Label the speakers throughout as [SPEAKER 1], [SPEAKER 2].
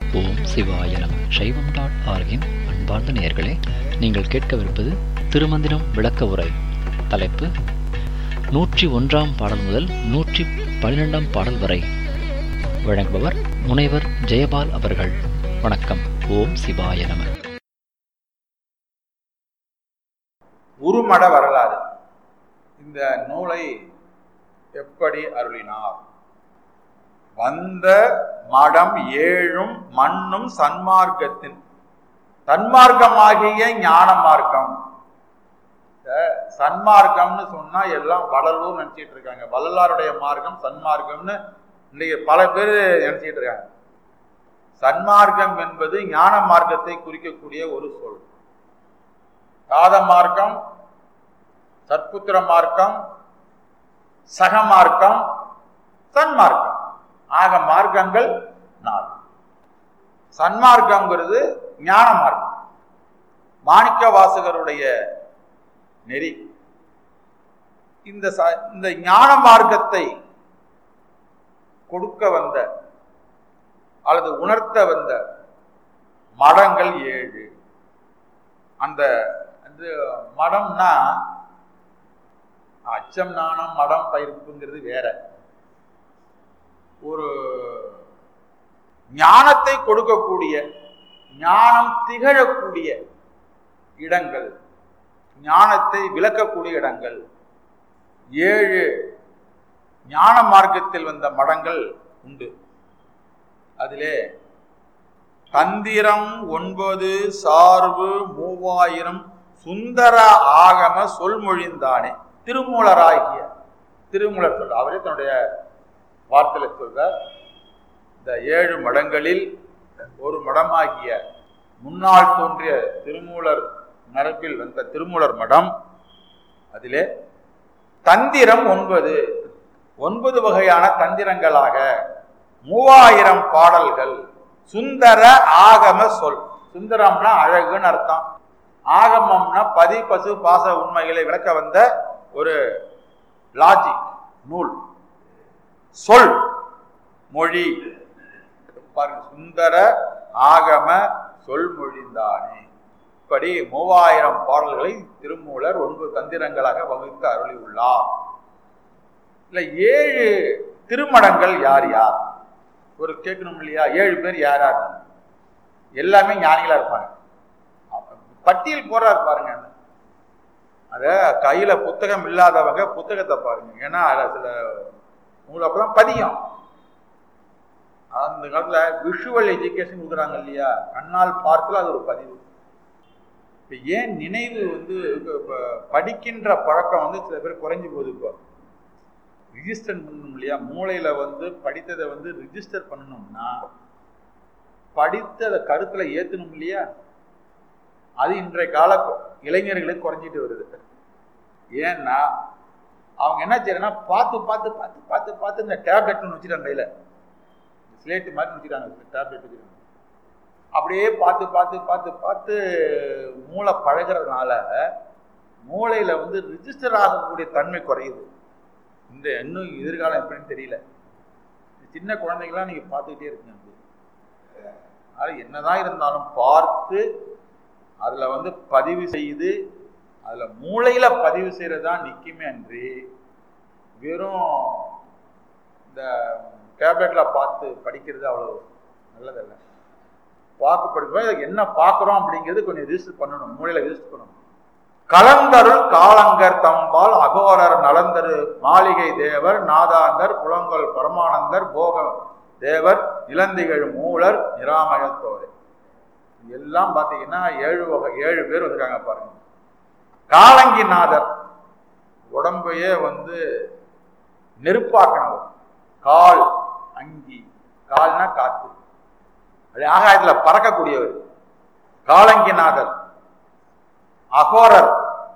[SPEAKER 1] ஓம் சிவாய நம சைவம் டாட் ஆர்கின் அன்பார்ந்த நேயர்களே நீங்கள் கேட்கவிருப்பது திருமந்திரம் விளக்க உரை தலைப்பு நூற்றி ஒன்றாம் பாடல் முதல் நூற்றி பன்னிரெண்டாம் பாடல் வரை வழங்குபவர் முனைவர் ஜெயபால் அவர்கள் வணக்கம் ஓம் சிவாய நம
[SPEAKER 2] உருமட வரலாறு இந்த நூலை எப்படி அருளினார் வந்த மடம் ஏழும் மண்ணும் சன்மார்க்கத்தின் தன்மார்க்கமாகிய ஞான மார்க்கம் இந்த சன்மார்க்கம்னு சொன்னா எல்லாம் வளர்வும் நினைச்சிட்டு இருக்காங்க வள்ளலாருடைய மார்க்கம் சன்மார்க்கம்னு இன்னைக்கு பல பேர் நினைச்சிட்டு இருக்காங்க சன்மார்க்கம் என்பது ஞான மார்க்கத்தை குறிக்கக்கூடிய ஒரு சொல் காத மார்க்கம் சற்புத்திர மார்க்கம் சகமார்க்கம் சன்மார்க்கம் ஆக மார்க்கங்கள் நாலு சன்மார்க்கம்ங்கிறது ஞான மார்க்கம் மாணிக்க வாசகருடைய நெறி இந்த ச இந்த ஞான மார்க்கத்தை கொடுக்க வந்த அல்லது உணர்த்த வந்த மடங்கள் ஏழு அந்த அது மடம்னா அச்சம் நாணம் மடம் பயிர்ப்புங்கிறது வேற ஒரு ஞானத்தை கொடுக்கக்கூடிய ஞானம் திகழக்கூடிய இடங்கள் ஞானத்தை விளக்கக்கூடிய இடங்கள் ஏழு ஞான மார்க்கத்தில் வந்த மடங்கள் உண்டு அதிலே தந்திரம் ஒன்பது சார்பு மூவாயிரம் சுந்தர ஆகம சொல்மொழிந்தானே திருமூலராகிய திருமூலர் சொல்ற அவரே தன்னுடைய வார்த்தையில சொல்ற இந்த ஏழு மடங்களில் ஒரு மடமாகிய முன்னாள் தோன்றிய திருமூலர் மரபில் வந்த திருமூலர் மடம் அதிலே தந்திரம் ஒன்பது ஒன்பது வகையான தந்திரங்களாக மூவாயிரம் பாடல்கள் சுந்தர ஆகம சொல் சுந்தரம்னா அழகுன்னு அர்த்தம் ஆகமம்னா பதி பசு பாச உண்மைகளை விளக்க வந்த ஒரு லாஜிக் நூல் சொல் மொழி பாருங்க சுந்தர ஆகம சொல் மொழிந்தானே இப்படி மூவாயிரம் பாடல்களை திருமூலர் ஒன்பது தந்திரங்களாக வகுத்து அருளி உள்ளார் இல்ல ஏழு திருமடங்கள் யார் யார் ஒரு கேட்கணும் இல்லையா ஏழு பேர் யார் யார் எல்லாமே ஞானிகளா இருப்பாங்க பட்டியல் போடுறாரு பாருங்க அத கையில புத்தகம் இல்லாதவங்க புத்தகத்தை பாருங்க ஏன்னா அதுல சில உங்களுக்கு அப்பதான் பதியும் அந்த காலத்துல விஷுவல் எஜுகேஷன் கொடுக்குறாங்க இல்லையா கண்ணால் பார்த்துல அது ஒரு பதிவு இப்ப ஏன் நினைவு வந்து படிக்கின்ற பழக்கம் வந்து சில பேர் குறைஞ்சு போகுது இப்போ ரிஜிஸ்டர் பண்ணணும் இல்லையா மூளையில வந்து படித்ததை வந்து ரிஜிஸ்டர் பண்ணணும்னா படித்ததை கருத்துல ஏத்தணும் இல்லையா அது இன்றைய கால இளைஞர்களுக்கு குறைஞ்சிட்டு வருது ஏன்னா அவங்க என்ன செய்யறேன்னா பார்த்து பார்த்து பார்த்து பார்த்து பார்த்து இந்த டேப்லெட்னு வச்சுட்டாங்க கையில ஸ்லேட்டு மாதிரி வச்சுட்டாங்க டேப்லெட் வச்சுட்டாங்க அப்படியே பார்த்து பார்த்து பார்த்து பார்த்து மூளை பழகிறதுனால மூளையில வந்து ரிஜிஸ்டர் ஆகக்கூடிய தன்மை குறையுது இந்த இன்னும் எதிர்காலம் எப்படின்னு தெரியல சின்ன குழந்தைங்களாம் நீங்க பார்த்துக்கிட்டே இருக்குங்க அது என்னதான் இருந்தாலும் பார்த்து அதுல வந்து பதிவு செய்து அதுல மூளையில பதிவு செய்யறது தான் நிக்குமே அன்றி வெறும் இந்த டேப்லெட்ல பார்த்து படிக்கிறது அவ்வளவு நல்லதல்ல பார்க்க படிக்கும் என்ன பார்க்குறோம் அப்படிங்கிறது கொஞ்சம் ரிஜிஸ்டர் பண்ணணும் மூளையில ரிஜிஸ்டர் பண்ணணும் கலந்தருள் காலங்கர் தம்பால் அகோரர் நலந்தரு மாளிகை தேவர் நாதாந்தர் புலங்கல் பரமானந்தர் போக தேவர் இளந்திகள் மூலர் நிராமயத்தோரே எல்லாம் பார்த்தீங்கன்னா ஏழு வகை ஏழு பேர் வந்திருக்காங்க பாருங்க காலங்கிநாதர் உடம்பையே வந்து நெருப்பாக்கணவர் கால் அங்கி கால்னா காத்து அது ஆகாயத்துல பறக்கக்கூடியவர் காலங்கிநாதர் அகோரர்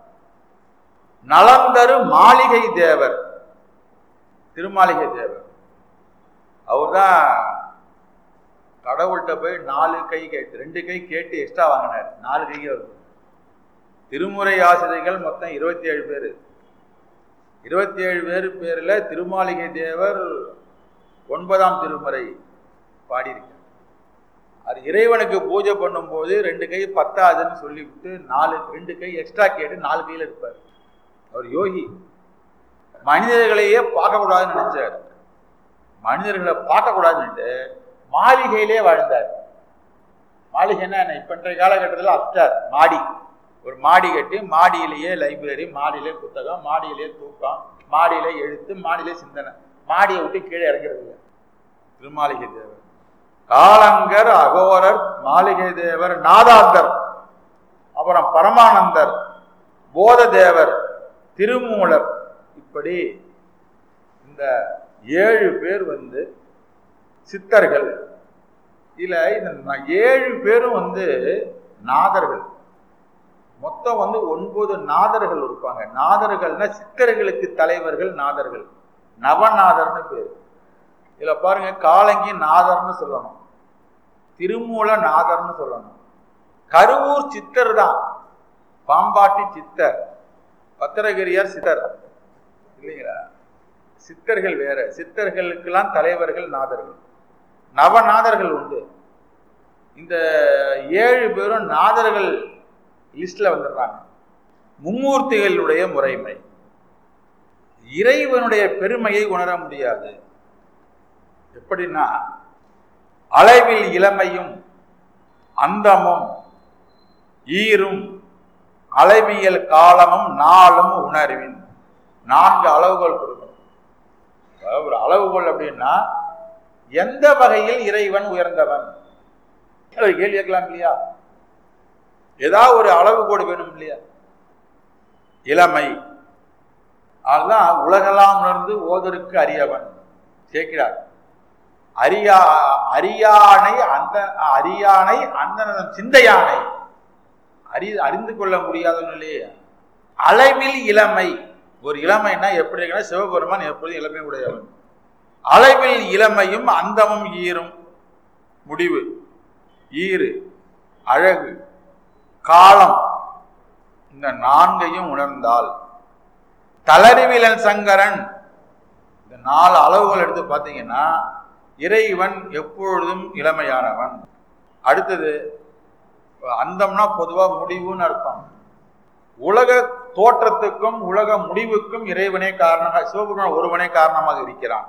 [SPEAKER 2] நலந்தரு மாளிகை தேவர் திருமாளிகை தேவர் அவர்தான் கடவுள்கிட்ட போய் நாலு கை கேட்டு ரெண்டு கை கேட்டு எக்ஸ்ட்ரா வாங்கினார் நாலு கைக்கு வருது திருமுறை ஆசிரியர்கள் மொத்தம் இருபத்தி ஏழு பேர் இருபத்தி ஏழு பேர் பேர்ல திருமாளிகை தேவர் ஒன்பதாம் திருமுறை பாடியிருக்கார் அது இறைவனுக்கு பூஜை பண்ணும்போது ரெண்டு கை பத்தாதுன்னு சொல்லிவிட்டு நாலு ரெண்டு கை எக்ஸ்ட்ரா கேட்டு நாலு கையில் இருப்பார் அவர் யோகி மனிதர்களையே பார்க்கக்கூடாதுன்னு நினைச்சார் மனிதர்களை பார்க்கக்கூடாதுன்னுட்டு மாளிகையிலே வாழ்ந்தார் மாளிகைன்னா என்ன இப்போ இன்றைய காலகட்டத்தில் அப்டார் மாடி ஒரு மாடி கட்டி மாடியிலேயே லைப்ரரி மாடியிலே புத்தகம் மாடியிலே தூக்கம் மாடியிலே எழுத்து மாடியிலே சிந்தனை மாடியை விட்டு கீழே இறங்குறது இல்லை திருமாளிகை தேவர் காலங்கர் அகோரர் மாளிகை தேவர் நாதாந்தர் அப்புறம் பரமானந்தர் போத தேவர் திருமூலர் இப்படி இந்த ஏழு பேர் வந்து சித்தர்கள் இதுல இந்த ஏழு பேரும் வந்து நாதர்கள் மொத்தம் வந்து ஒன்பது நாதர்கள் இருப்பாங்க நாதர்கள்னா சித்தர்களுக்கு தலைவர்கள் நாதர்கள் நவநாதர்னு பேர் இதுல பாருங்க காலங்கி நாதர்னு சொல்லணும் திருமூல நாதர்னு சொல்லணும் கருவூர் சித்தர் தான் பாம்பாட்டி சித்தர் பத்திரகிரியார் சித்தர் இல்லைங்களா சித்தர்கள் வேற சித்தர்களுக்கெல்லாம் தலைவர்கள் நாதர்கள் நவநாதர்கள் உண்டு இந்த ஏழு பேரும் நாதர்கள் லிஸ்ட்ல வந்துடுறாங்க மும்மூர்த்திகளுடைய முறைமை இறைவனுடைய பெருமையை உணர முடியாது எப்படின்னா அளவில் இளமையும் அந்தமும் ஈரும் அளவியல் காலமும் நாளும் உணர்வின் நான்கு அளவுகோல் கொடுக்கணும் ஒரு அளவுகோல் அப்படின்னா எந்த வகையில் இறைவன் உயர்ந்தவன் கேள்வி கேட்கலாம் இல்லையா ஏதாவது ஒரு அளவுகோடு வேணும் இல்லையா இளமை அதுதான் உலகெல்லாம் உணர்ந்து ஓதருக்கு அறியவன் கேட்கிறார் அரியா அரியானை அந்த அரியானை அந்த சிந்தையானை அறி அறிந்து கொள்ள முடியாத நிலையே அளவில் இளமை ஒரு இளமைனா எப்படி இருக்குன்னா சிவபெருமான் எப்பொழுதும் இளமை உடையவன் அளவில் இளமையும் அந்தமும் ஈரும் முடிவு ஈறு அழகு காலம் இந்த நான்கையும் உணர்ந்தால் தளர்விலன் சங்கரன் இந்த நாலு அளவுகள் எடுத்து பார்த்தீங்கன்னா இறைவன் எப்பொழுதும் இளமையானவன் அடுத்தது அந்தம்னா பொதுவாக முடிவுன்னு அர்த்தம் உலக தோற்றத்துக்கும் உலக முடிவுக்கும் இறைவனே காரணமாக சிவபெருமான் ஒருவனே காரணமாக இருக்கிறான்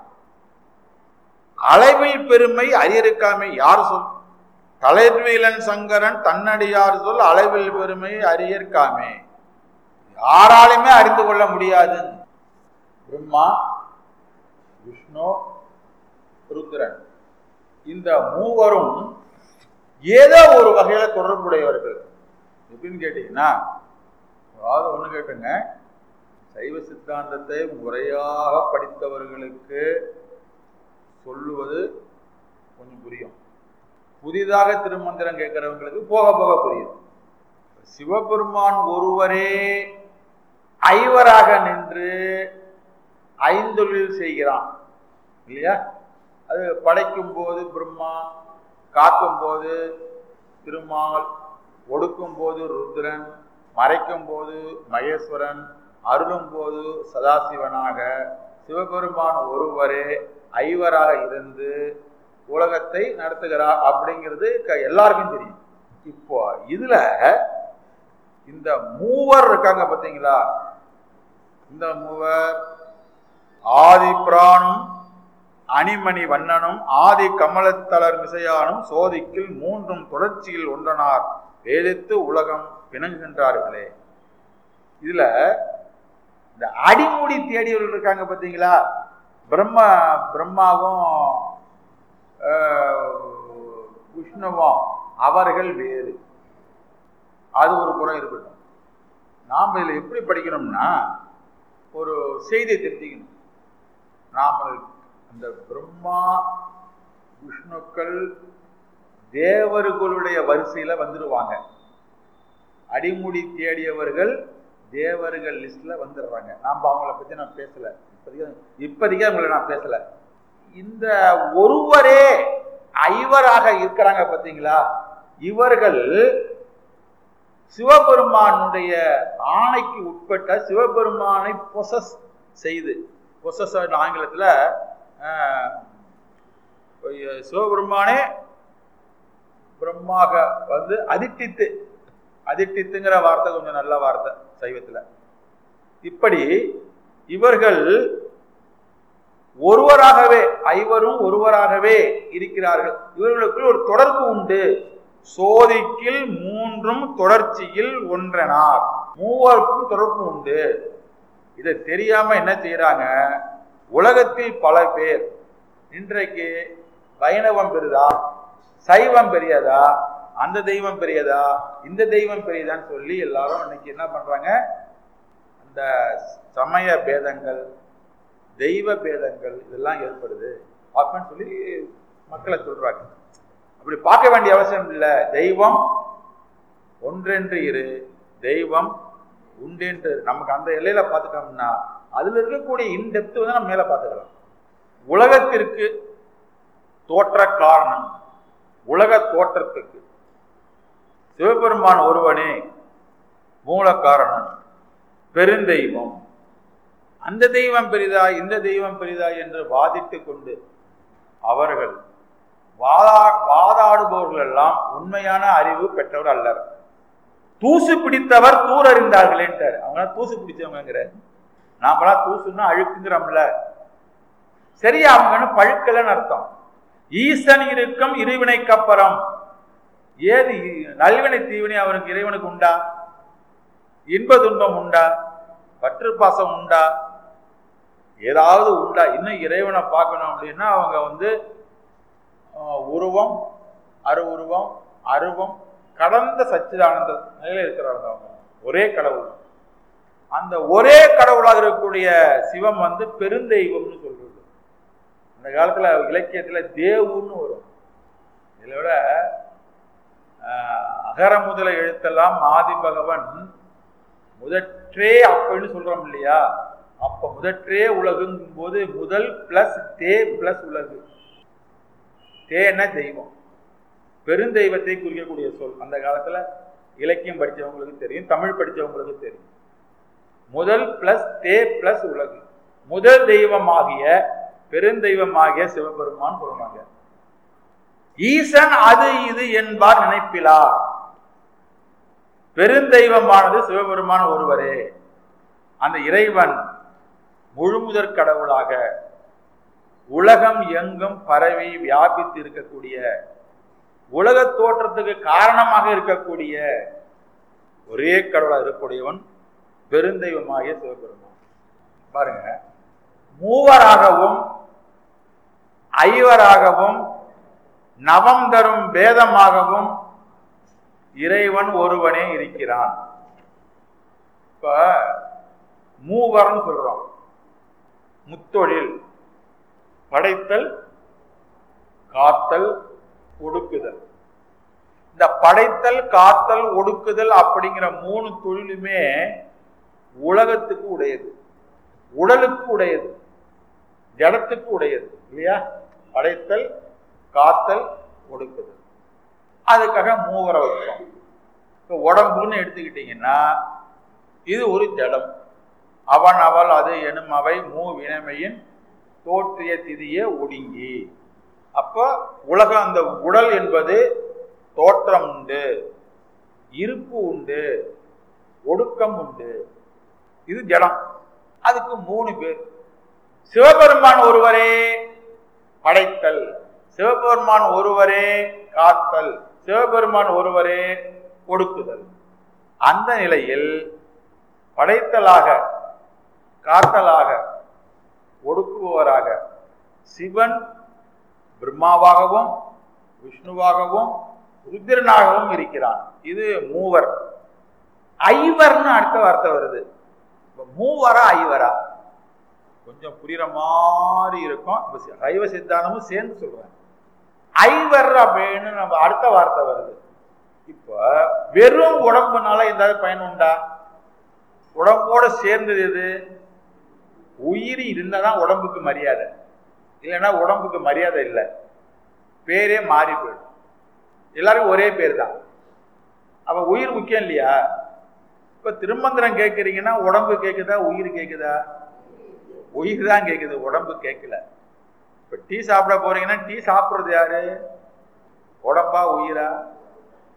[SPEAKER 2] அளவில் பெருமை அரியருக்காமை யார் சொல் தலைவீலன் சங்கரன் தன்னடியார் சொல் அளவில் பெருமை அரியற்காமே யாராலுமே அறிந்து கொள்ள முடியாது பிரம்மா விஷ்ணு ருத்ரன் இந்த மூவரும் ஏதோ ஒரு வகையில தொடர்புடையவர்கள் எப்படின்னு கேட்டீங்கன்னா அதாவது ஒண்ணு கேட்டுங்க சைவ சித்தாந்தத்தை முறையாக படித்தவர்களுக்கு சொல்லுவது கொஞ்சம் புரியும் புதிதாக திருமந்திரம் கேட்கிறவங்களுக்கு போக போக புரியும் சிவபெருமான் ஒருவரே ஐவராக நின்று ஐந்தொழில் செய்கிறான் இல்லையா அது படைக்கும் போது பிரம்மா காக்கும் போது திருமால் ஒடுக்கும் போது ருத்ரன் மறைக்கும் போது மகேஸ்வரன் அருளும் போது சதாசிவனாக சிவபெருமான் ஒருவரே ஐவராக இருந்து உலகத்தை நடத்துகிறார் அப்படிங்கிறது எல்லாருக்கும் தெரியும் இப்போ இதுல இந்த மூவர் இருக்காங்க பார்த்தீங்களா இந்த மூவர் ஆதி பிராணும் அணிமணி வண்ணனும் ஆதி கமலத்தளர் மிசையானும் சோதிக்கில் மூன்றும் தொடர்ச்சியில் ஒன்றனார் வேதித்து உலகம் பிணங்குகின்றார்களே இதுல இந்த அடிமுடி தேடியவர்கள் இருக்காங்க பார்த்தீங்களா பிரம்மா பிரம்மாவும் விஷ்ணுவும் அவர்கள் வேறு அது ஒரு புறம் இருக்கட்டும் நாம் இதில் எப்படி படிக்கணும்னா ஒரு செய்தியை தெரிஞ்சுக்கணும் நாம் அந்த பிரம்மா விஷ்ணுக்கள் தேவர்களுடைய வரிசையில வந்துடுவாங்க அடிமுடி தேடியவர்கள் தேவர்கள் லிஸ்ட்ல வந்துடுறாங்க நாம் அவங்கள பத்தி நான் பேசல இப்போதைக்கு இப்போதைக்கு அவங்கள நான் பேசல இந்த ஒருவரே ஐவராக இருக்கிறாங்க பார்த்தீங்களா இவர்கள் சிவபெருமானுடைய ஆணைக்கு உட்பட்ட சிவபெருமானை பொசஸ் செய்து பொசஸ் ஆங்கிலத்தில் சிவபெருமானே பிரம்மாக வந்து அதிட்டித்து அதிட்டித்துங்கிற வார்த்தை கொஞ்சம் நல்ல வார்த்தை சைவத்துல இப்படி இவர்கள் ஒருவராகவே ஐவரும் ஒருவராகவே இருக்கிறார்கள் இவர்களுக்குள் ஒரு தொடர்பு உண்டு சோதிக்கில் மூன்றும் தொடர்ச்சியில் ஒன்றனார் மூவருக்கும் தொடர்பு உண்டு இதை தெரியாம என்ன செய்யறாங்க உலகத்தில் பல பேர் இன்றைக்கு வைணவம் பெரிதா சைவம் பெரியதா அந்த தெய்வம் பெரியதா இந்த தெய்வம் பெரியதான்னு சொல்லி எல்லாரும் இன்னைக்கு என்ன பண்றாங்க அந்த சமய பேதங்கள் தெய்வ பேதங்கள் இதெல்லாம் ஏற்படுது அப்படின்னு சொல்லி மக்களை சொல்றாங்க அப்படி பார்க்க வேண்டிய அவசியம் இல்லை தெய்வம் ஒன்றென்று இரு தெய்வம் உண்டென்று நமக்கு அந்த எல்லையில பார்த்துட்டோம்னா அதுல இருக்கக்கூடிய இன்டெப்த் வந்து நம்ம மேல பார்த்துக்கலாம் உலகத்திற்கு தோற்ற காரணம் உலக தோற்றத்துக்கு சிவபெருமான் ஒருவனே மூல காரணம் பெருந்தெய்வம் அந்த தெய்வம் பெரிதா இந்த தெய்வம் பெரிதா என்று வாதிட்டு கொண்டு அவர்கள் வாதா வாதாடுபவர்கள் எல்லாம் உண்மையான அறிவு பெற்றவர் அல்லர் தூசு பிடித்தவர் தூர் அறிந்தார்களேன்ட்டார் அவங்க தூசு பிடிச்சவங்கிற நாமெல்லாம் தூசுன்னா அழுக்குங்கிறோம்ல சரியா அவங்கன்னு பழுக்கலன்னு அர்த்தம் ஈசன் இருக்கும் இருவினைக்கு அப்புறம் ஏது நல்வினை தீவினை அவனுக்கு இறைவனுக்கு உண்டா இன்ப துன்பம் உண்டா பற்று பாசம் உண்டா ஏதாவது உண்டா இன்னும் இறைவனை பார்க்கணும் அப்படின்னா அவங்க வந்து உருவம் அருவுருவம் அருவம் கடந்த சச்சிதானந்த நிலையில இருக்கிறாங்க அவங்க ஒரே கடவுள் அந்த ஒரே கடவுளாக இருக்கக்கூடிய சிவம் வந்து பெருந்தெய்வம்னு சொல்றது அந்த காலத்துல இலக்கியத்துல தேவுன்னு வரும் இதில் விட அகர முதல எழுத்தெல்லாம் ஆதி பகவன் முதற்றே அப்படின்னு சொல்றோம் இல்லையா அப்ப முதற்றே உலகுங்கும் போது முதல் பிளஸ் தே பிளஸ் உலகு தேன தெய்வம் பெருந்தெய்வத்தை குறிக்கக்கூடிய சொல் அந்த காலத்துல இலக்கியம் படிச்சவங்களுக்கு தெரியும் தமிழ் படிச்சவங்களுக்கு தெரியும் முதல் பிளஸ் தே பிளஸ் உலகு முதல் தெய்வமாகிய பெருந்தெய்வமாகிய சிவபெருமான் சொல்றாங்க ஈசன் அது இது என்பார் நினைப்பிலா பெருந்தெய்வமானது சிவபெருமான் ஒருவரே அந்த இறைவன் முழுமுதற் கடவுளாக உலகம் எங்கும் பரவி வியாபித்து இருக்கக்கூடிய உலக தோற்றத்துக்கு காரணமாக இருக்கக்கூடிய ஒரே கடவுளாக இருக்கக்கூடியவன் பெருந்தெய்வமாகிய சிவபெருமான் பாருங்க மூவராகவும் ஐவராகவும் நவம் தரும் பேதமாகவும் இறைவன் ஒருவனே இருக்கிறான் இப்ப மூவர்னு சொல்றோம் முத்தொழில் படைத்தல் காத்தல் ஒடுக்குதல் இந்த படைத்தல் காத்தல் ஒடுக்குதல் அப்படிங்கிற மூணு தொழிலுமே உலகத்துக்கு உடையது உடலுக்கு உடையது ஜடத்துக்கு உடையது இல்லையா படைத்தல் காத்தல் ஒடுக்குதல் அதுக்காக மூவரை வச்சோம் இப்போ உடம்புன்னு எடுத்துக்கிட்டீங்கன்னா இது ஒரு ஜடம் அவன் அவள் அது எனும் அவை மூ வினமையின் தோற்றிய திதிய ஒடுங்கி அப்போ உலகம் அந்த உடல் என்பது தோற்றம் உண்டு இருப்பு உண்டு ஒடுக்கம் உண்டு இது ஜடம் அதுக்கு மூணு பேர் சிவபெருமான் ஒருவரே படைத்தல் சிவபெருமான் ஒருவரே காத்தல் சிவபெருமான் ஒருவரே ஒடுக்குதல் அந்த நிலையில் படைத்தலாக காத்தலாக ஒடுக்குபவராக சிவன் பிரம்மாவாகவும் விஷ்ணுவாகவும் ருத்ரனாகவும் இருக்கிறான் இது மூவர் ஐவர்னு அடுத்த வார்த்தை வருது மூவரா ஐவரா கொஞ்சம் புரியுற மாதிரி இருக்கும் சைவ சித்தாந்தமும் சேர்ந்து சொல்றேன் ஐவர் அப்படின்னு நம்ம அடுத்த வார்த்தை வருது இப்போ வெறும் உடம்புனால ஏதாவது பயன் உண்டா உடம்போட சேர்ந்தது எது உயிர் இருந்தாதான் உடம்புக்கு மரியாதை இல்லைன்னா உடம்புக்கு மரியாதை இல்லை பேரே மாறி போயிடும் எல்லாருக்கும் ஒரே பேர் தான் அப்ப உயிர் முக்கியம் இல்லையா இப்ப திருமந்திரம் கேட்குறீங்கன்னா உடம்பு கேட்குதா உயிர் கேட்குதா உயிர் தான் கேட்குது உடம்பு கேட்கல இப்ப டீ சாப்பிட போறீங்கன்னா டீ சாப்பிட்றது யாரு உடம்பா உயிரா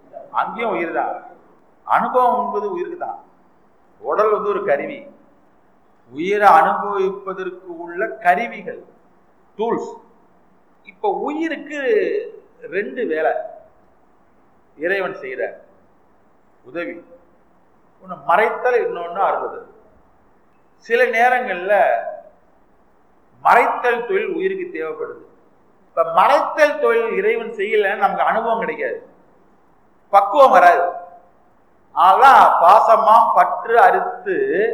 [SPEAKER 2] அங்கேயும் உயிர் தான் அனுபவம் என்பது உயிருக்கு தான் உடல் வந்து ஒரு கருவி உயிரை அனுபவிப்பதற்கு உள்ள கருவிகள் டூல்ஸ் இப்போ உயிருக்கு ரெண்டு வேலை இறைவன் செய்கிற உதவி ஒன்று மறைத்தல் இன்னொன்று அறுபது சில நேரங்களில் மறைத்தல் தொழில் உயிருக்கு தேவைப்படுது இப்ப மறைத்தல் தொழில் இறைவன் செய்யலன்னு நமக்கு அனுபவம் கிடைக்காது பக்குவம் வராது ஆனால் பாசமா பற்று அறுத்து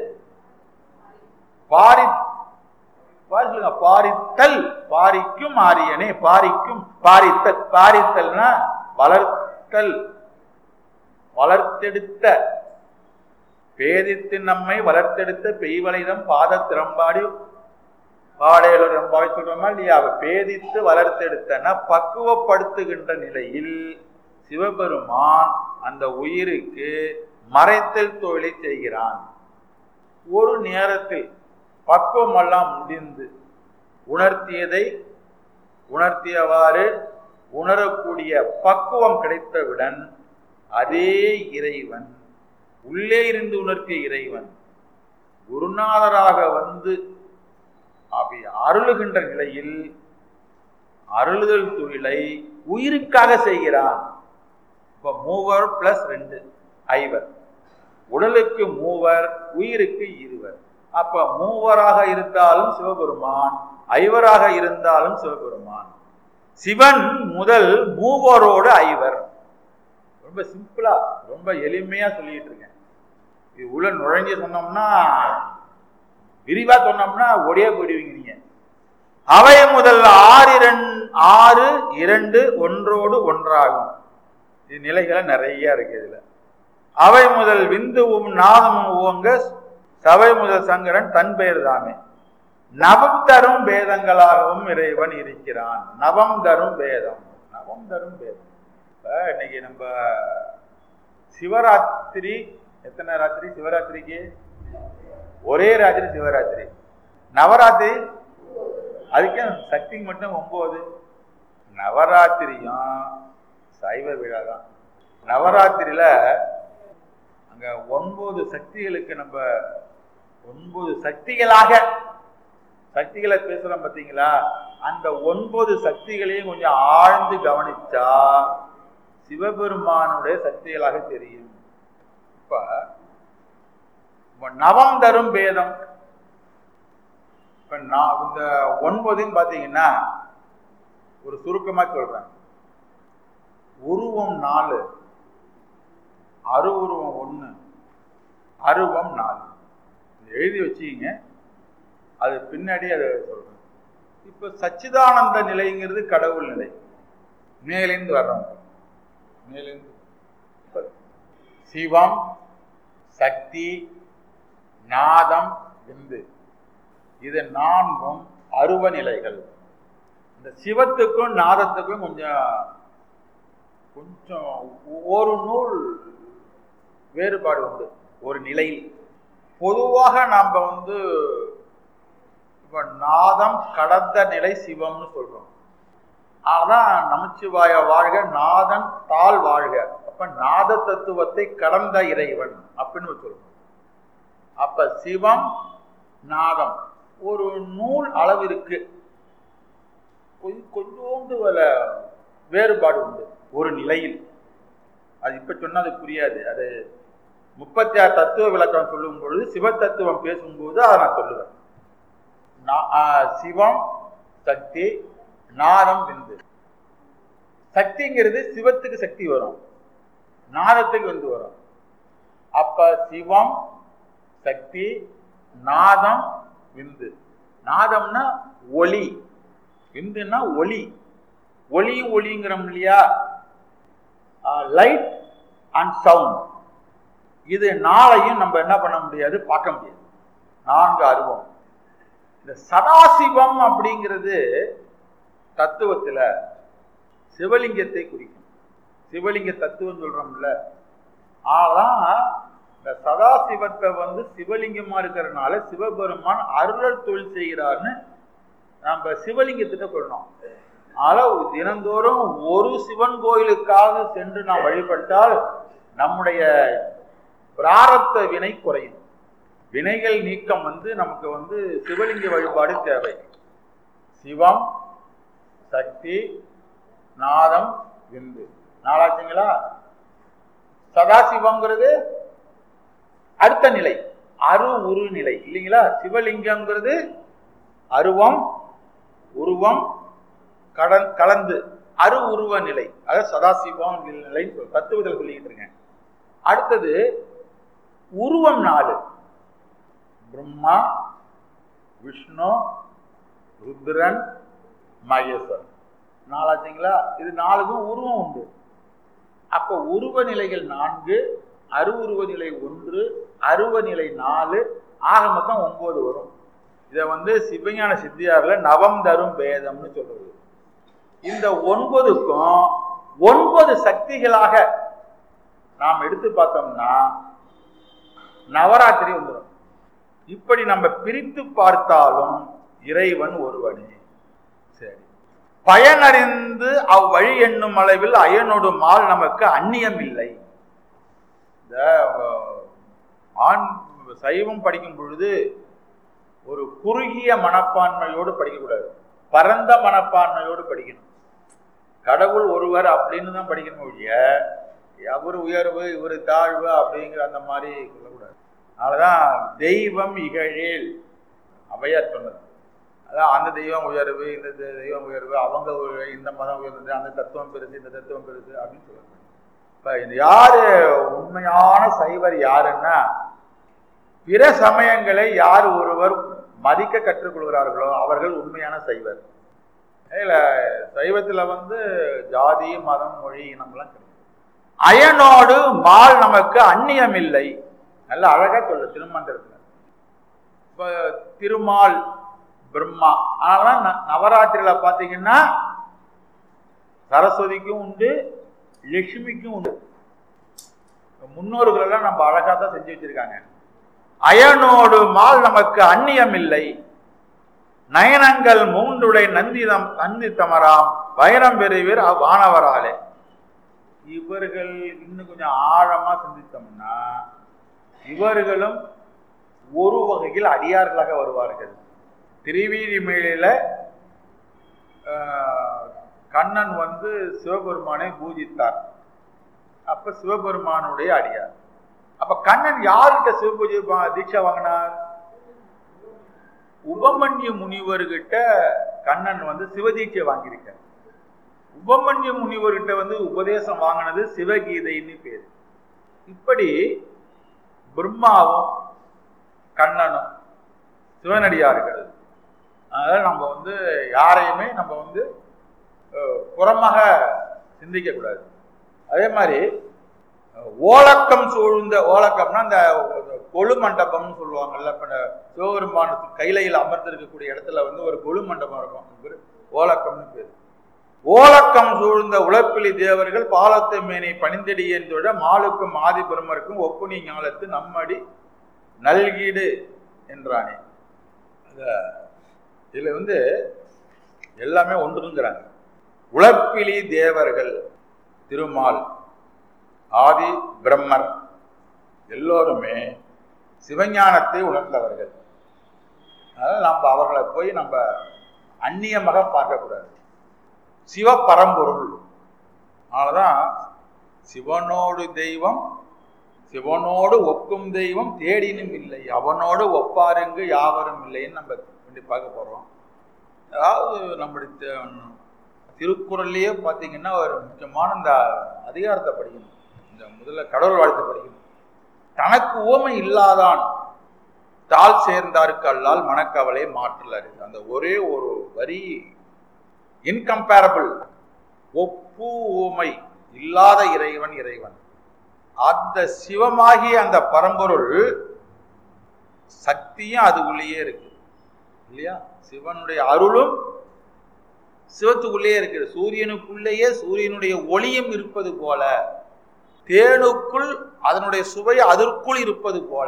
[SPEAKER 2] பாரி பாரி சொல்லுங்க பாரித்தல் பாரிக்கும் ஆரியனே பாரிக்கும் பாரித்தல் பாரித்தல்னா வளர்த்தல் வளர்த்தெடுத்த பேதித்து நம்மை வளர்த்தெடுத்த பெய்வளைதம் பாத திறம்பாடி பாடையில ரொம்பாடி சொல்றோமா இல்லையா அவ பேதித்து வளர்த்தெடுத்தன பக்குவப்படுத்துகின்ற நிலையில் சிவபெருமான் அந்த உயிருக்கு மறைத்தல் தொழிலை செய்கிறான் ஒரு நேரத்தில் பக்குவமெல்லாம் முடிந்து உணர்த்தியதை உணர்த்தியவாறு உணரக்கூடிய பக்குவம் கிடைத்தவுடன் அதே இறைவன் உள்ளே இருந்து உணர்த்திய இறைவன் குருநாதராக வந்து அப்படி அருளுகின்ற நிலையில் அருளுதல் தொழிலை உயிருக்காக செய்கிறான் இப்ப மூவர் பிளஸ் ரெண்டு ஐவர் உடலுக்கு மூவர் உயிருக்கு இருவர் அப்ப மூவராக இருந்தாலும் சிவபெருமான் ஐவராக இருந்தாலும் சிவபெருமான் சிவன் முதல் மூவரோடு ஐவர் ரொம்ப சிம்பிளா ரொம்ப எளிமையா சொல்லிட்டு இருக்கேன் இது உள்ள நுழைஞ்சு சொன்னோம்னா விரிவா சொன்னோம்னா ஒரே போயிடுவீங்க நீங்க அவை முதல் ஆறு ஆறு இரண்டு ஒன்றோடு ஒன்றாகும் இது நிலைகளை நிறைய இருக்கு இதுல அவை முதல் விந்துவும் நாதமும் ஓங்க சபை முதல் சங்கரன் தன் பெயர் தாமே நவம் தரும் பேதங்களாகவும் இறைவன் இருக்கிறான் நவம் தரும் பேதம் நவம் தரும் பேதம் இப்ப இன்னைக்கு நம்ம சிவராத்திரி எத்தனை ராத்திரி சிவராத்திரிக்கு ஒரே ராத்திரி சிவராத்திரி நவராத்திரி அதுக்கே சக்தி மட்டும் ஒன்பது நவராத்திரியும் சைவ விழா தான் நவராத்திரியில அங்க ஒன்பது சக்திகளுக்கு நம்ம ஒன்பது சக்திகளாக சக்திகளை பேசுறோம் பார்த்தீங்களா அந்த ஒன்பது சக்திகளையும் கொஞ்சம் ஆழ்ந்து கவனிச்சா சிவபெருமானுடைய சக்திகளாக தெரியும் இப்ப நவம் தரும் பேதம் இப்ப நான் இந்த ஒன்பதுன்னு பாத்தீங்கன்னா ஒரு சுருக்கமா சொல்றேன் உருவம் நாலு அருவுருவம் ஒண்ணு அருவம் நாலு எழுதி வச்சுக்கிங்க அது பின்னாடி அதை சொல்றேன் இப்ப சச்சிதானந்த நிலைங்கிறது கடவுள் நிலை மேலிருந்து வர்றோம் மேலிருந்து சிவம் சக்தி நாதம் விந்து இது நான்கும் அருவ நிலைகள் இந்த சிவத்துக்கும் நாதத்துக்கும் கொஞ்சம் கொஞ்சம் ஒரு நூல் வேறுபாடு உண்டு ஒரு நிலையில் பொதுவாக நாம் வந்து இப்போ நாதம் கடந்த நிலை சிவம்னு சொல்றோம் அதான் நமச்சிவாய வாழ்க நாதன் தாழ் வாழ்க அப்ப நாத தத்துவத்தை கடந்த இறைவன் அப்படின்னு சொல்றோம் அப்ப சிவம் நாதம் ஒரு நூல் அளவிற்கு கொஞ்சோண்டு வேறுபாடு உண்டு ஒரு நிலையில் அது இப்ப சொன்னா அது புரியாது அது முப்பத்தி ஆறு தத்துவ விளக்கம் சொல்லும் பொழுது சிவ தத்துவம் பேசும்போது அதை நான் சொல்லுவேன் சிவம் சக்தி நாதம் விந்து சக்திங்கிறது சிவத்துக்கு சக்தி வரும் நாதத்துக்கு வந்து வரும் அப்ப சிவம் சக்தி நாதம் விந்து நாதம்னா ஒளி விந்துன்னா ஒளி ஒளியும் ஒளிங்கிறோம் இல்லையா லைட் அண்ட் சவுண்ட் இது நாளையும் நம்ம என்ன பண்ண முடியாது பார்க்க முடியாது நான்கு அருவம் இந்த சதாசிவம் அப்படிங்கிறது தத்துவத்துல சிவலிங்கத்தை குறிக்கும் சிவலிங்க தத்துவம் சொல்றோம்ல ஆனால் இந்த சதாசிவத்தை வந்து சிவலிங்கமா இருக்கிறதுனால சிவபெருமான் அருளல் தொழில் செய்கிறார்னு நம்ம சிவலிங்கத்திட்ட சொல்லணும் ஆனால் தினந்தோறும் ஒரு சிவன் கோயிலுக்காக சென்று நாம் வழிபட்டால் நம்முடைய பிராரத்த வினை குறையும் வினைகள் நீக்கம் வந்து நமக்கு வந்து சிவலிங்க வழிபாடு தேவை சிவம் சக்தி நாதம் விந்து நாளாச்சுங்களா சதாசிவங்கிறது அடுத்த நிலை அரு உரு நிலை இல்லைங்களா சிவலிங்கம்ங்கிறது அருவம் உருவம் கடன் கலந்து அரு உருவ நிலை அதாவது சதாசிவம் நிலை தத்துவத்தில் சொல்லிக்கிட்டு இருக்கேன் அடுத்தது உருவம் நாலு பிரம்மா விஷ்ணு ருத்ரன் மகேஸ்வரன் நாலாச்சுங்களா இது நாலுக்கும் உருவம் உண்டு அப்ப உருவ நிலைகள் நான்கு அருவுருவ நிலை ஒன்று அருவ நிலை நாலு ஆக மொத்தம் ஒன்பது வரும் இதை வந்து சிவஞான சித்தியார்ல நவம் தரும் பேதம்னு சொல்றது இந்த ஒன்பதுக்கும் ஒன்பது சக்திகளாக நாம் எடுத்து பார்த்தோம்னா நவராத்திரி வந்துடும் இப்படி நம்ம பிரித்து பார்த்தாலும் இறைவன் ஒருவனே சரி பயனறிந்து அவ்வழி என்னும் அளவில் அயனோடு மால் நமக்கு அந்நியம் இல்லை இந்த ஆண் சைவம் படிக்கும் பொழுது ஒரு குறுகிய மனப்பான்மையோடு படிக்கக்கூடாது பரந்த மனப்பான்மையோடு படிக்கணும் கடவுள் ஒருவர் அப்படின்னு தான் படிக்கணும் ஒழிய அவர் உயர்வு இவர் தாழ்வு அப்படிங்கிற அந்த மாதிரி சொல்லக்கூடாது அதனாலதான் தெய்வம் இகழேல் அவையார் சொன்னது அதான் அந்த தெய்வம் உயர்வு இந்த தெய்வம் உயர்வு அவங்க இந்த மதம் உயர்ந்தது அந்த தத்துவம் பெருசு இந்த தத்துவம் பெருசு அப்படின்னு சொல்லுவாங்க இப்ப இது யாரு உண்மையான சைவர் யாருன்னா பிற சமயங்களை யார் ஒருவர் மதிக்க கற்றுக்கொள்கிறார்களோ அவர்கள் உண்மையான சைவர் இல்ல சைவத்துல வந்து ஜாதி மதம் மொழி இனம்லாம் கிடையாது அயனோடு மால் நமக்கு அந்நியம் இல்லை நல்ல அழகா சொல்லு திருமந்திரத்துல இப்ப திருமால் பிரம்மா அதனால நவராத்திரியில பாத்தீங்கன்னா சரஸ்வதிக்கும் உண்டு லட்சுமிக்கும் உண்டு முன்னோர்கள் எல்லாம் நம்ம அழகா தான் செஞ்சு வச்சிருக்காங்க அயனோடு மால் நமக்கு அந்நியம் இல்லை நயனங்கள் மூன்றுடை நந்திதம் நந்தி தமராம் வைரம் பெறுவீர் அவ்வானவராலே இவர்கள் இன்னும் கொஞ்சம் ஆழமா சிந்தித்தோம்னா இவர்களும் ஒரு வகையில் அடியார்களாக வருவார்கள் திருவீதி மேலில கண்ணன் வந்து சிவபெருமானை பூஜித்தார் அப்ப சிவபெருமானுடைய அடியார் அப்ப கண்ணன் யார்கிட்ட சிவபூஜை தீட்சை வாங்கினார் உபமன்ய முனிவர்கிட்ட கண்ணன் வந்து சிவதீட்சை வாங்கியிருக்கார் உபமன்ய முனிவர்கிட்ட வந்து உபதேசம் வாங்கினது சிவகீதைன்னு பேர் இப்படி பிரம்மாவும் கண்ணனும் சிவனடியார்கள் அதனால நம்ம வந்து யாரையுமே நம்ம வந்து புறமாக சிந்திக்க கூடாது அதே மாதிரி ஓலக்கம் சூழ்ந்த ஓலக்கம்னா இந்த கொழு மண்டபம்னு சொல்லுவாங்கல்ல இப்ப சிவபெருமானத்து கைலையில் அமர்ந்திருக்கக்கூடிய இடத்துல வந்து ஒரு கொழு மண்டபம் இருக்கும் ஓலக்கம்னு பேர் ஓலக்கம் சூழ்ந்த உழப்பிலி தேவர்கள் பாலத்தை மேனை பணிந்தடியன் தொழ மாலுக்கும் ஆதி பெருமருக்கும் ஒப்புனி ஞாலத்து நம்மடி நல்கீடு என்றானே இதுல வந்து எல்லாமே ஒன்றுங்கிறாங்க உழப்பிலி தேவர்கள் திருமால் ஆதி பிரம்மர் எல்லோருமே சிவஞானத்தை உணர்ந்தவர்கள் அதனால நம்ம அவர்களை போய் நம்ம அந்நியமாக பார்க்கக்கூடாது சிவபரம்பொருள் அதனாலதான் சிவனோடு தெய்வம் சிவனோடு ஒக்கும் தெய்வம் தேடினும் இல்லை அவனோடு ஒப்பாருங்கு யாவரும் இல்லைன்னு நம்ம பார்க்க போறோம் அதாவது நம்முடைய திருக்குறள்லயே பார்த்தீங்கன்னா ஒரு முக்கியமான இந்த அதிகாரத்தை படிக்கணும் இந்த முதல்ல கடவுள் வாழ்த்து படிக்கணும் தனக்கு ஓமை இல்லாதான் தாள் சேர்ந்தாருக்கு அல்லால் மனக்கவலை மாற்றல் அறிந்து அந்த ஒரே ஒரு வரி இன்கம்பேரபிள் ஒப்பு ஓமை இல்லாத இறைவன் இறைவன் அந்த சிவமாகிய அந்த பரம்பொருள் சக்தியும் அதுக்குள்ளேயே இருக்கு இல்லையா சிவனுடைய அருளும் சிவத்துக்குள்ளேயே இருக்குது சூரியனுக்குள்ளேயே சூரியனுடைய ஒளியும் இருப்பது போல தேனுக்குள் அதனுடைய சுவை அதற்குள் இருப்பது போல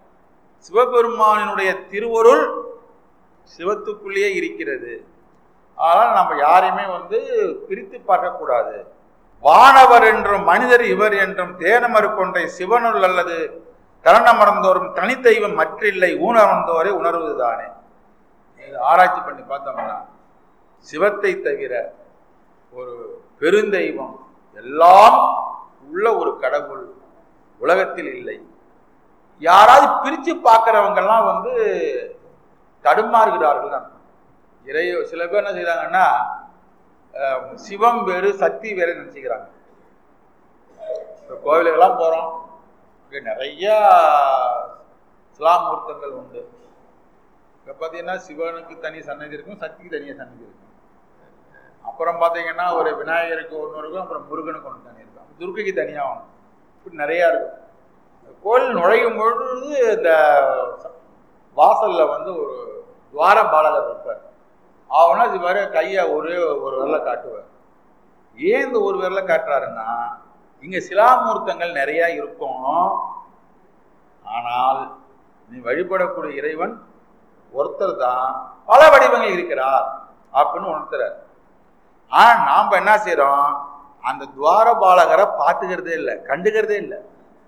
[SPEAKER 2] சிவபெருமானினுடைய திருவருள் சிவத்துக்குள்ளேயே இருக்கிறது அதனால் நம்ம யாரையுமே வந்து பிரித்து பார்க்கக்கூடாது வானவர் என்றும் மனிதர் இவர் என்றும் தேனமறு கொன்றை சிவனுள் அல்லது கரணமர்ந்தோறும் தனித்தெய்வம் மற்றில்லை ஊனமர்ந்தோரை உணர்வதுதானே இது ஆராய்ச்சி பண்ணி பார்த்தோம்னா சிவத்தை தவிர ஒரு பெருந்தெய்வம் எல்லாம் உள்ள ஒரு கடவுள் உலகத்தில் இல்லை யாராவது பிரித்து பார்க்குறவங்கெல்லாம் வந்து தடுமாறுகிறார்கள் அர்த்தம். இறை சில பேர் என்ன செய்கிறாங்கன்னா அஹ், சிவம் வேறு சக்தி வேறு நினச்சிக்கிறாங்க இப்போ கோவிலுக்கெல்லாம் போகிறோம் இங்கே நிறையா சிலாமூர்த்தங்கள் உண்டு இப்போ பார்த்தீங்கன்னா சிவனுக்கு தனி சன்னதி இருக்கும் சக்திக்கு தனியாக சன்னதி இருக்கும் அப்புறம் பார்த்தீங்கன்னா ஒரு விநாயகருக்கு ஒன்று இருக்கும் அப்புறம் முருகனுக்கு ஒன்று தனி இருக்கும் துர்க்கைக்கு தனியாக ஒன்று இப்படி நிறையா இருக்கும் கோயில் நுழையும் பொழுது இந்த வாசல்ல வந்து ஒரு துவார பாலகர் இருப்பார் அவனா இது வர கையை ஒரே ஒரு விரல காட்டுவார் ஏன் இந்த ஒரு விரல காட்டுறாருன்னா இங்க சிலாமூர்த்தங்கள் நிறைய இருக்கும் ஆனால் நீ வழிபடக்கூடிய இறைவன் ஒருத்தர் தான் பல வடிவங்கள் இருக்கிறார் அப்படின்னு உணர்த்துறார் ஆனா நாம என்ன செய்றோம் அந்த துவாரபாலகரை பார்த்துக்கிறதே இல்லை கண்டுக்கிறதே இல்லை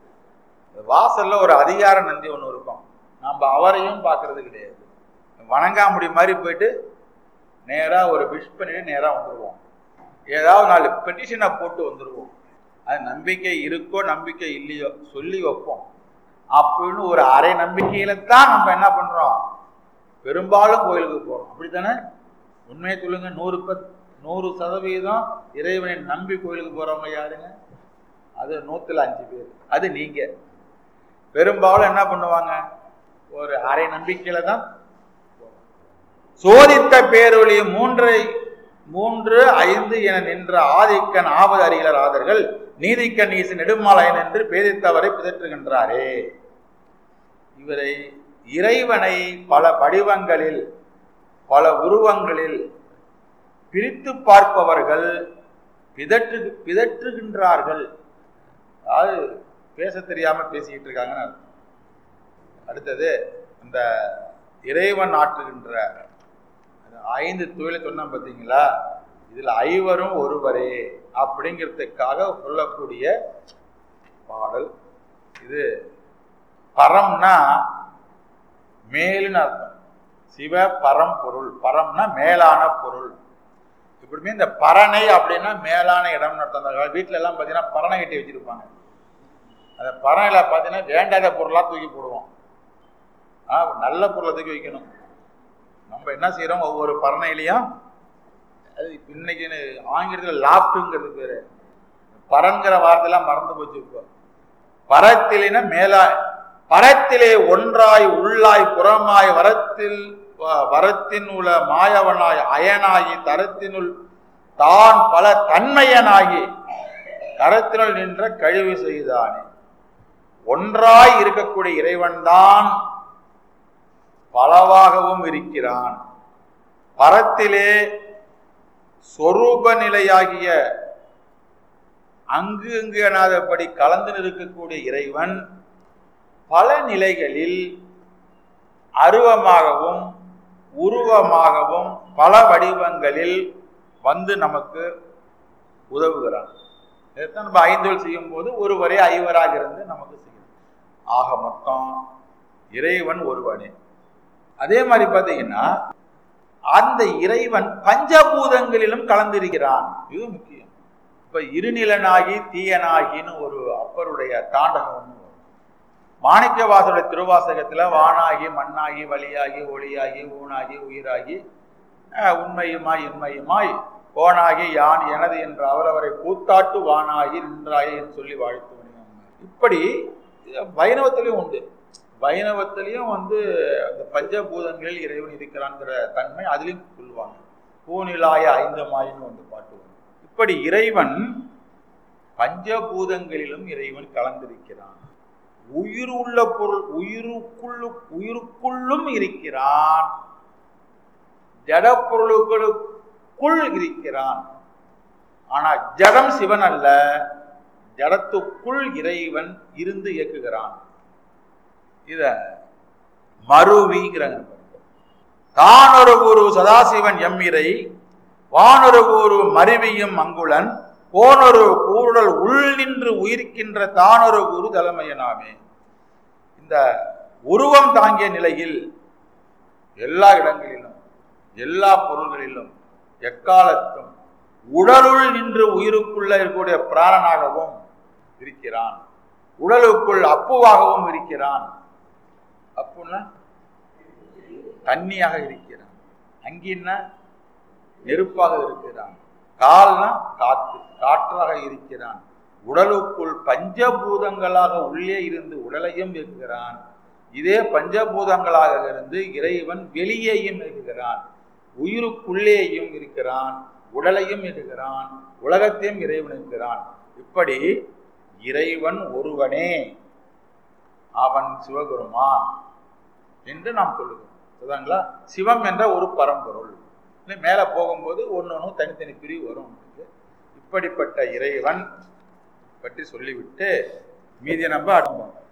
[SPEAKER 2] வாசல்ல ஒரு அதிகார நந்தி ஒன்று இருக்கும் நம்ம அவரையும் பார்க்கறது கிடையாது வணங்காமுடி மாதிரி போயிட்டு நேராக ஒரு விஷ் பண்ணிட்டு நேராக வந்துடுவோம் ஏதாவது நாலு பெட்டிஷனை போட்டு வந்துடுவோம் அது நம்பிக்கை இருக்கோ நம்பிக்கை இல்லையோ சொல்லி வைப்போம் அப்படின்னு ஒரு அரை நம்பிக்கையில தான் நம்ம என்ன பண்றோம் பெரும்பாலும் கோயிலுக்கு போறோம் அப்படித்தானே உண்மையை சொல்லுங்க நூறு பத் நூறு சதவீதம் இறைவனை நம்பி கோயிலுக்கு போறவங்க யாருங்க அது நூத்துல அஞ்சு பேர் அது நீங்க பெரும்பாலும் என்ன பண்ணுவாங்க ஒரு அரை நம்பிக்கையில தான் சோதித்த பேரொளி மூன்றை மூன்று ஐந்து என நின்ற ஆதிக்கன் ஆவது அறிகளர் ஆதர்கள் நீதிக்கன் ஈசு நெடுமாலையன் என்று பேதித்தவரை பிதற்றுகின்றாரே இவரை இறைவனை பல வடிவங்களில் பல உருவங்களில் பிரித்து பார்ப்பவர்கள் பிதற்று பிதற்றுகின்றார்கள் அதாவது பேச தெரியாம பேசிக்கிட்டு இருக்காங்கன்னு அர்த்தம். அடுத்தது இந்த இறைவன் ஆற்றுகின்ற அந்த ஐந்து தொழிலை சொன்னோம் பார்த்தீங்களா இதுல ஐவரும் ஒருவரே அப்படிங்கிறதுக்காக சொல்லக்கூடிய பாடல் இது பரம்னா மேலுன்னு அர்த்தம் சிவ பரம் பொருள் பரம்னா மேலான பொருள் இப்படிமே இந்த பரணை அப்படின்னா மேலான இடம்னு அர்த்தம் அந்த வீட்டில எல்லாம் பார்த்தீங்கன்னா பரணை கட்டி வச்சிருப்பாங்க அந்த பரணையில பார்த்தீங்கன்னா வேண்டாத பொருளாக தூக்கி போடுவோம் ஆ நல்ல பொருளை தூக்கி வைக்கணும் நம்ம என்ன செய்றோம் ஒவ்வொரு பரணையிலையும் அது இப்ப இன்னைக்கு ஆங்கிலத்தில் லாப்டுங்கிறது பேரு பரன்கிற வார்த்தையெல்லாம் மறந்து போச்சு இப்போ பரத்திலின மேலா பரத்திலே ஒன்றாய் உள்ளாய் புறமாய் வரத்தில் வ- வரத்தின் உள்ள மாயவனாய் அயனாகி தரத்தினுள் தான் பல தன்மையனாகி கரத்தினுள் நின்ற கழிவு செய்தானே ஒன்றாய் இருக்கக்கூடிய இறைவன்தான் பலவாகவும் இருக்கிறான் பரத்திலே சொரூப நிலையாகிய அங்கு அங்கு எனாதபடி கலந்து நிற்கக்கூடிய இறைவன் பல நிலைகளில் அருவமாகவும் உருவமாகவும் பல வடிவங்களில் வந்து நமக்கு உதவுகிறான் இதைத்தான் நம்ம ஐந்தொழில் செய்யும் போது ஒருவரே ஐவராக இருந்து நமக்கு செய்யும் ஆக மொத்தம் இறைவன் ஒருவனே அதே மாதிரி பார்த்தீங்கன்னா அந்த இறைவன் பஞ்சபூதங்களிலும் கலந்திருக்கிறான் இது முக்கியம் இப்ப இருநிலனாகி தீயனாகின்னு ஒரு அப்பருடைய தாண்டகம் ஒண்ணு வரும். மாணிக்கவாசருடைய திருவாசகத்துல வானாகி மண்ணாகி வழியாகி ஒளியாகி ஊனாகி உயிராகி அஹ், உண்மையுமாய் இன்மையுமாய் கோனாகி யான் எனது என்ற அவரவரை கூத்தாட்டு வானாகி நின்றாயே என்று சொல்லி வாழ்த்து இப்படி இது வைணவத்திலையும் உண்டு வைணவத்திலையும் வந்து அந்த பஞ்சபூதங்களில் இறைவன் இருக்கிறான்ங்கிற தன்மை அதுலயும் சொல்லுவாங்க பூநிலாய ஐந்தமாயின்னு வந்து பாட்டு வரும் இப்படி இறைவன் பஞ்சபூதங்களிலும் இறைவன் கலந்திருக்கிறான் உயிர் உள்ள பொருள் உயிருக்குள்ளு உயிருக்குள்ளும் இருக்கிறான் ஜட பொருளுக்குள் இருக்கிறான் ஆனா ஜடம் சிவன் அல்ல ஜடத்துக்குள் இறைவன் இருந்து இயக்குகிறான் இத மருவிங்கிறாங்க தான் ஒரு குரு சதாசிவன் எம்மிரை வானொரு கூறு மருவியும் அங்குளன் போனொரு கூடல் உள் நின்று உயிர்க்கின்ற தானொரு குரு தலைமையனாமே இந்த உருவம் தாங்கிய நிலையில் எல்லா இடங்களிலும் எல்லா பொருள்களிலும் எக்காலத்தும் உடலுள் நின்று உயிருக்குள்ள இருக்கக்கூடிய பிராணனாகவும் இருக்கிறான் உடலுக்குள் அப்புவாகவும் இருக்கிறான் அப்புன்னா தண்ணியாக இருக்கிறான் அங்கின்னா நெருப்பாக இருக்கிறான் கால்னா காத்து காற்றாக இருக்கிறான் உடலுக்குள் பஞ்சபூதங்களாக உள்ளே இருந்து உடலையும் இருக்கிறான் இதே பஞ்சபூதங்களாக இருந்து இறைவன் வெளியேயும் இருக்கிறான் உயிருக்குள்ளேயும் இருக்கிறான் உடலையும் இருக்கிறான் உலகத்தையும் இறைவன் இருக்கிறான் இப்படி இறைவன் ஒருவனே அவன் சிவபெருமான் என்று நாம் சொல்லுகிறோம் சரிங்களா சிவம் என்ற ஒரு பரம்பொருள் மேலே போகும்போது ஒன்று ஒன்று தனித்தனி பிரிவு வரும் இப்படிப்பட்ட இறைவன் பற்றி சொல்லிவிட்டு மீதியை நம்ம அடுப்போம்